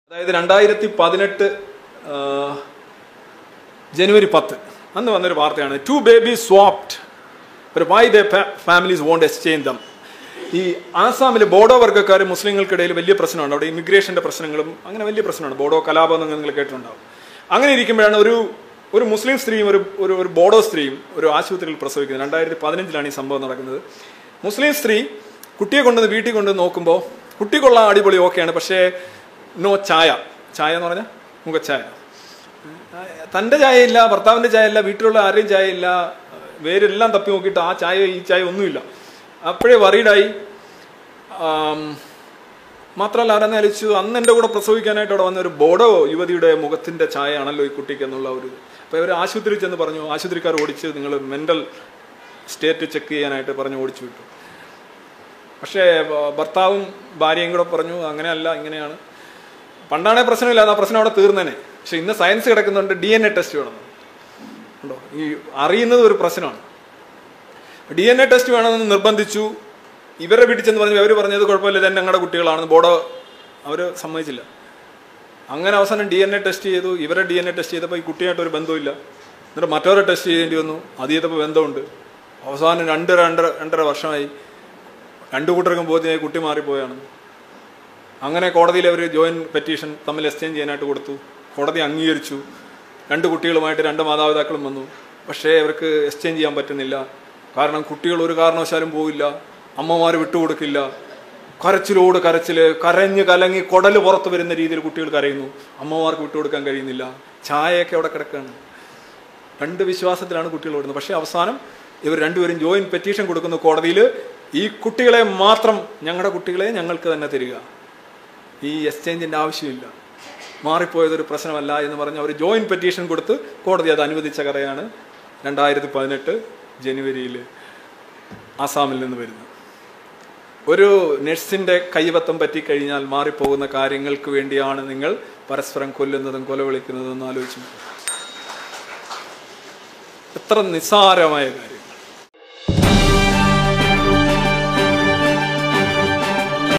അതായത് രണ്ടായിരത്തി പതിനെട്ട് ജനുവരി പത്ത് അന്ന് വന്നൊരു വാർത്തയാണ് ടു ബേബി സ്വാപ്ഡ് ഒരു why the families won't exchange them ഈ ആസാമിൽ ബോഡോ വർഗ്ഗക്കാർ മുസ്ലിങ്ങൾക്കിടയിൽ വലിയ പ്രശ്നമാണ് അവിടെ ഇമിഗ്രേഷന്റെ പ്രശ്നങ്ങളും അങ്ങനെ വലിയ പ്രശ്നമാണ് ബോഡോ കലാപം എന്നൊക്കെ നിങ്ങൾ കേട്ടിട്ടുണ്ടാവും അങ്ങനെ ഇരിക്കുമ്പോഴാണ് ഒരു ഒരു മുസ്ലിം സ്ത്രീയും ഒരു ഒരു ഒരു ബോഡോ സ്ത്രീയും ഒരു ആശുപത്രിയിൽ പ്രസവിക്കുന്നത് രണ്ടായിരത്തി പതിനഞ്ചിലാണ് ഈ സംഭവം നടക്കുന്നത് മുസ്ലിം സ്ത്രീ കുട്ടിയെ കൊണ്ടുവന്ന് വീട്ടിൽ കൊണ്ടുവന്ന് നോക്കുമ്പോൾ കുട്ടി കൊള്ളാൻ അടിപൊളി ഓക്കെയാണ് പക്ഷേ നോ ചായ ചായ എന്ന് പറഞ്ഞാൽ മുഖച്ചായ തൻ്റെ ചായയില്ല ഭർത്താവിൻ്റെ ചായയില്ല വീട്ടിലുള്ള ആരെയും ചായയില്ല വേരെല്ലാം തപ്പി നോക്കിയിട്ട് ആ ചായ ഈ ചായ ഒന്നുമില്ല അപ്പോഴേ വറീഡായി മാത്രമല്ല ആരെന്ന് അലിച്ചു അന്ന് എൻ്റെ കൂടെ പ്രസവിക്കാനായിട്ട് അവിടെ വന്ന ഒരു ബോഡോ യുവതിയുടെ മുഖത്തിൻ്റെ ചായയാണല്ലോ ഈ കുട്ടിക്ക് എന്നുള്ള ഒരു അപ്പോൾ ഇവർ ആശുപത്രിയിൽ ചെന്ന് പറഞ്ഞു ആശുപത്രിക്കാർ ഓടിച്ച് നിങ്ങൾ മെൻ്റൽ സ്റ്റേറ്റ് ചെക്ക് ചെയ്യാനായിട്ട് പറഞ്ഞ് ഓടിച്ചു വിട്ടു പക്ഷേ ഭ- ഭർത്താവും ഭാര്യയും കൂടെ പറഞ്ഞു അങ്ങനെയല്ല ഇങ്ങനെയാണ് പണ്ടാണേ പ്രശ്നമില്ല ആ പ്രശ്നം അവിടെ തീർന്നേനെ പക്ഷെ ഇന്ന് സയൻസ് കിടക്കുന്നുണ്ട് ഡി എൻ എ ടെസ്റ്റ് വേണം ഉണ്ടോ ഈ അറിയുന്നത് ഒരു പ്രശ്നമാണ് ഡി എൻ എ ടെസ്റ്റ് വേണമെന്ന് നിർബന്ധിച്ചു ഇവരെ വീട്ടിൽ ചെന്ന് പറഞ്ഞു അവർ പറഞ്ഞത് കുഴപ്പമില്ല ഇത് ഞങ്ങളുടെ കുട്ടികളാണെന്ന് ബോർഡ് അവർ സമ്മതിച്ചില്ല അങ്ങനെ അവസാനം ഡി എൻ എ ടെസ്റ്റ് ചെയ്തു ഇവരെ ഡി എൻ എ ടെസ്റ്റ് ചെയ്തപ്പോൾ ഈ കുട്ടിയായിട്ട് ഒരു ബന്ധമില്ല എന്നിട്ട് മറ്റവരെ ടെസ്റ്റ് ചെയ്യേണ്ടി വന്നു അത് ചെയ്തപ്പോൾ ബന്ധമുണ്ട് അവസാനം രണ്ട് രണ്ടര രണ്ടര വർഷമായി രണ്ടു കൂട്ടർക്കും ബോധ്യമായി കുട്ടി മാറിപ്പോയാണ് അങ്ങനെ കോടതിയിൽ അവർ ജോയിന്റ് പെറ്റീഷൻ തമ്മിൽ എക്സ്ചേഞ്ച് ചെയ്യാനായിട്ട് കൊടുത്തു കോടതി അംഗീകരിച്ചു രണ്ട് കുട്ടികളുമായിട്ട് രണ്ട് മാതാപിതാക്കളും വന്നു പക്ഷേ അവർക്ക് എക്സ്ചേഞ്ച് ചെയ്യാൻ പറ്റുന്നില്ല കാരണം കുട്ടികൾ ഒരു കാരണവശാലും പോവില്ല അമ്മമാർ വിട്ടുകൊടുക്കില്ല കരച്ചിലോട് കരച്ചില് കരഞ്ഞ് കലങ്ങി കുടല് പുറത്ത് വരുന്ന രീതിയിൽ കുട്ടികൾ കരയുന്നു അമ്മമാർക്ക് വിട്ടുകൊടുക്കാൻ കഴിയുന്നില്ല ചായയൊക്കെ അവിടെ കിടക്കുകയാണ് രണ്ട് വിശ്വാസത്തിലാണ് കുട്ടികൾ ഓടുന്നത് പക്ഷേ അവസാനം ഇവർ രണ്ടുപേരും ജോയിന്റ് പെറ്റീഷൻ കൊടുക്കുന്ന കോടതിയിൽ ഈ കുട്ടികളെ മാത്രം ഞങ്ങളുടെ കുട്ടികളെ ഞങ്ങൾക്ക് തന്നെ തരിക ഈ എക്സ്ചേഞ്ചിന്റെ ആവശ്യമില്ല മാറിപ്പോയതൊരു പ്രശ്നമല്ല എന്ന് പറഞ്ഞ് അവർ ജോയിന്റ് പെറ്റീഷൻ കൊടുത്ത് കോടതി അത് അനുവദിച്ച കഥയാണ് രണ്ടായിരത്തി പതിനെട്ട് ജനുവരിയിൽ ആസാമിൽ നിന്ന് വരുന്നത് ഒരു നഴ്സിന്റെ കൈവത്തം പറ്റിക്കഴിഞ്ഞാൽ മാറിപ്പോകുന്ന കാര്യങ്ങൾക്ക് വേണ്ടിയാണ് നിങ്ങൾ പരസ്പരം കൊല്ലുന്നതും കൊലവിളിക്കുന്നതും എന്ന് ആലോചിച്ചു എത്ര നിസ്സാരമായ കാര്യം